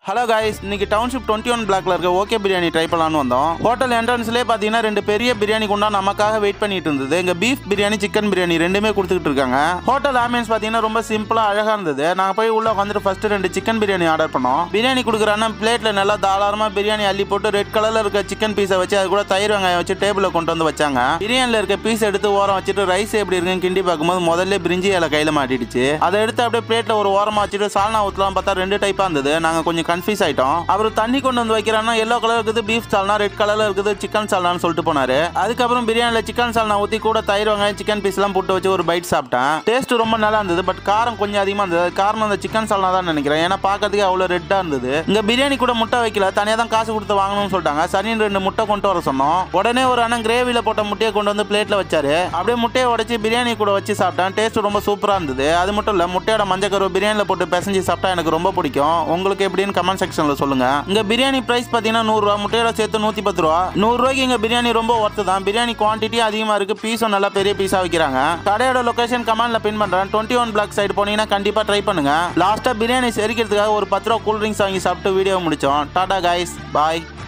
hello guys இன்னைக்கு township twenty one பிளாக்ல இருக்க ஓகே பிரியாணி ட்ரை பண்ணலாம்னு வந்தோம் ஹோட்டல் என்ட்ரன்ஸ்லேயே பார்த்தீங்கன்னா ரெண்டு பெரிய பிரியாணி குண்டா நமக்காக வெயிட் பண்ணிட்டு இருந்தது இங்கே பீஃப் பிரியாணி சிக்கன் பிரியாணி ரெண்டுமே கொடுத்துக்கிட்டு இருக்காங்க ஹோட்டல் ஆம்பியன்ஸ் பார்த்தீங்கன்னா ரொம்ப சிம்பிளாக அழகாக இருந்தது நாங்கள் போய் உள்ள உட்காந்துட்டு ஃபர்ஸ்ட் ரெண்டு சிக்கன் பிரியாணி ஆர்டர் பண்ணோம் பிரியாணி கொடுக்குற அண்ணன் பிளேட்டில் நல்லா தாராளமாக பிரியாணி அள்ளி போட்டு ரெட் கலரில் இருக்க சிக்கன் பீஸை வச்சு அது கூட தயிர் வெங்காயம் வச்சு டேபிளில் கொண்டு வந்து வச்சாங்க பிரியாணியில் இருக்க பீஸ் எடுத்து ஓரம் வச்சுட்டு ரைஸ் எப்படி இருக்குன்னு கிண்டி பார்க்கும்போது முதல்ல பிரிஞ்சி இலை கையில் மாட்டிடுச்சு அதை எடுத்து அப்படியே பிளேட்டில் ஒரு ஓரமாக வச்சுட்டு சால்னா ஊற்றலாம் பார்த்தா ரெண்டு டைப்பாக இருந்தது நாங்கள் கொஞ்சம் கன்ஃபியூஸ் ஆயிட்டோம் அவர் தண்ணி கொண்டு வந்து வைக்கிறான்னா எல்லோ கலர் இருக்குது பீஃப் சால்னா ரெட் கலர்ல இருக்குது சிக்கன் சால்னான்னு சொல்லிட்டு போனாரு அதுக்கப்புறம் பிரியாணியில் சிக்கன் சால்னா ஊற்றி கூட தயிர் வெங்காயம் சிக்கன் பீஸ்லாம் போட்டு வச்சு ஒரு பைட் சாப்பிட்டேன் டேஸ்ட் ரொம்ப நல்லா இருந்தது பட் காரம் கொஞ்சம் அதிகமாக இருந்தது அது காரணம் அந்த சிக்கன் சால்னா தான் நினைக்கிறேன் ஏன்னா பார்க்கறதுக்கு அவ்வளோ ரெட்டாக இருந்தது இங்கே பிரியாணி கூட முட்டை வைக்கல தனியாக தான் காசு கொடுத்து வாங்கணும்னு சொல்லிட்டாங்க சரின்னு ரெண்டு முட்டை கொண்டு வர சொன்னோம் உடனே ஒரு அண்ணன் கிரேவியில் போட்ட முட்டையை கொண்டு வந்து பிளேட்டில் வச்சாரு அப்படியே முட்டையை உடைச்சி பிரியாணி கூட வச்சு சாப்பிட்டேன் டேஸ்ட் ரொம்ப சூப்பராக இருந்தது அது மட்டும் இல்லை முட்டையோட மஞ்சக்கரு பிரியாணியில் போட்டு பிசைஞ்சு சாப்பிட்டா எனக்கு ரொம்ப பிடிக்கும் உங்களுக்கு எப்படின்னு கமெண்ட் செக்ஷனில் சொல்லுங்க இங்க பிரியாணி பிரைஸ் பார்த்தீங்கன்னா நூறுரூவா முட்டையோட சேர்த்து நூற்றி பத்து ரூபா நூறுரூவாய்க்கு இங்கே பிரியாணி ரொம்ப ஒர்த்து தான் பிரியாணி குவான்டிட்டி அதிகமாக இருக்கு பீஸும் நல்லா பெரிய பீஸாக வைக்கிறாங்க கடையோட லொகேஷன் கமெண்ட்ல பின் பண்ணுறேன் டுவெண்ட்டி ஒன் பிளாக் சைடு போனீங்கன்னா கண்டிப்பாக ட்ரை பண்ணுங்க லாஸ்ட்டாக பிரியாணி செரிக்கிறதுக்காக ஒரு பத்து ரூபா கூல் ட்ரிங்க்ஸ் வாங்கி சாப்பிட்டு வீடியோ முடிச்சோம் டாடா கைஸ் பாய்